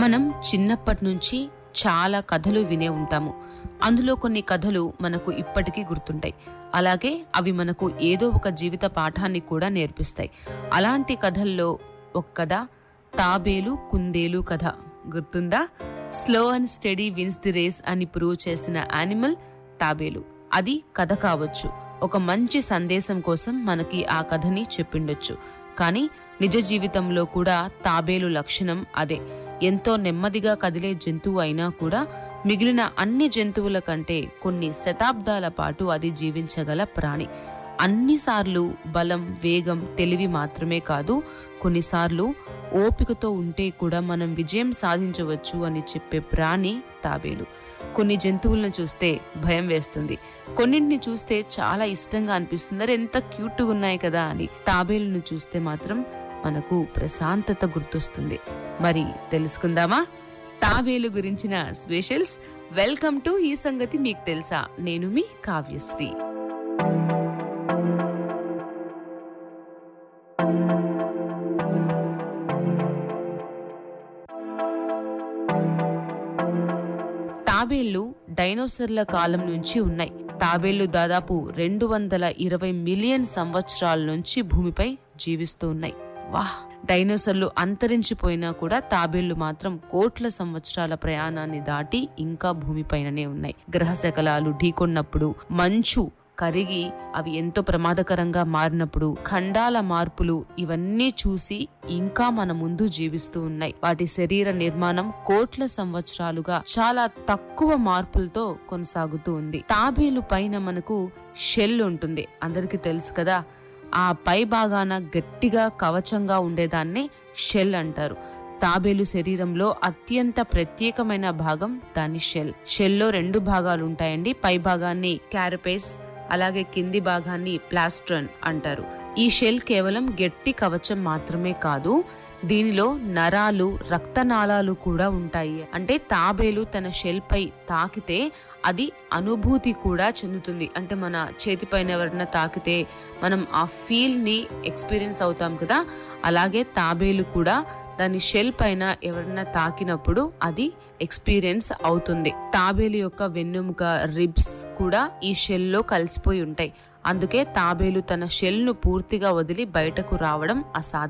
మనం చిన్నప్పటి నుంచి చాలా కథలు వినే ఉంటాము అందులో కొన్ని కథలు మనకు ఇప్పటికీ గుర్తుంటాయి అలాగే అవి మనకు ఏదో ఒక జీవిత పాఠాన్ని కూడా నేర్పిస్తాయి అలాంటి కథల్లో ఒక కథ తాబేలు కుందేలు కథ గుర్తుందా slow and steady wins the race అని ప్రూవ్ చేసిన యానిమల్ తాబేలు అది కథ కావచ్చు ఒక మంచి సందేశం కోసం మనకి ఆ కథని చెప్పిండొచ్చు కానీ నిజ జీవితంలో కూడా తాబేలు లక్షణం అదే ఎంతో నెమ్మదిగా కదిలే జంతువు అయినా కూడా మిగిలిన అన్ని జంతువుల కంటే కొన్ని శతాబ్దాల పాటు అది జీవించగల ప్రాణి అన్నిసార్లు బలం వేగం తెలివి మాత్రమే కాదు కొన్నిసార్లు ఓపికతో ఉంటే కూడా మనం విజయం సాధించవచ్చు అని చెప్పే ప్రాణి తాబేలు కొన్ని జంతువులను చూస్తే భయం వేస్తుంది కొన్నింటిని చూస్తే చాలా ఇష్టంగా అనిపిస్తుంది అరే ఎంత క్యూట్గా ఉన్నాయి కదా అని తాబేలును చూస్తే మాత్రం మనకు ప్రశాంతత గుర్తొస్తుంది మరి తెలుసుకుందామా తాబేలు గురించిన స్పెషల్స్ వెల్కమ్ టు ఈ సంగతి మీకు తెలుసా నేను మీ కావ్యశ్రీ తాబేళ్లు డైనోసర్ల కాలం నుంచి ఉన్నాయి తాబేళ్లు దాదాపు రెండు వందల ఇరవై మిలియన్ సంవత్సరాల నుంచి భూమిపై జీవిస్తూ ఉన్నాయి వాహ్ డైనోసర్లు అంతరించిపోయినా కూడా తాబేళ్లు మాత్రం కోట్ల సంవత్సరాల ప్రయాణాన్ని దాటి ఇంకా భూమిపైననే ఉన్నాయి గ్రహ శకలాలు ఢీకొన్నప్పుడు మంచు కరిగి అవి ఎంతో ప్రమాదకరంగా మారినప్పుడు ఖండాల మార్పులు ఇవన్నీ చూసి ఇంకా మన ముందు జీవిస్తూ ఉన్నాయి వాటి శరీర నిర్మాణం కోట్ల సంవత్సరాలుగా చాలా తక్కువ మార్పులతో కొనసాగుతూ ఉంది తాబేలు పైన మనకు షెల్ ఉంటుంది అందరికీ తెలుసు కదా ఆ పై భాగాన గట్టిగా కవచంగా ఉండేదాన్నే షెల్ అంటారు తాబేలు శరీరంలో అత్యంత ప్రత్యేకమైన భాగం దాని షెల్ షెల్లో రెండు భాగాలు ఉంటాయండి పై భాగాన్ని క్యారపేస్ అలాగే కింది భాగాన్ని ప్లాస్ట్రన్ అంటారు ఈ షెల్ కేవలం గట్టి కవచం మాత్రమే కాదు దీనిలో నరాలు రక్తనాళాలు కూడా ఉంటాయి అంటే తాబేలు తన షెల్ పై తాకితే అది అనుభూతి కూడా చెందుతుంది అంటే మన చేతిపైన ఎవరైనా తాకితే మనం ఆ ఫీల్ ని ఎక్స్పీరియన్స్ అవుతాం కదా అలాగే తాబేలు కూడా దాని షెల్ పైన ఎవరైనా తాకినప్పుడు అది ఎక్స్పీరియన్స్ అవుతుంది తాబేలు యొక్క వెన్నెముక రిబ్స్ కూడా ఈ షెల్ లో కలిసిపోయి ఉంటాయి అందుకే తాబేలు తన షెల్ ను పూర్తిగా వదిలి బయటకు రావడం అసాధ్యం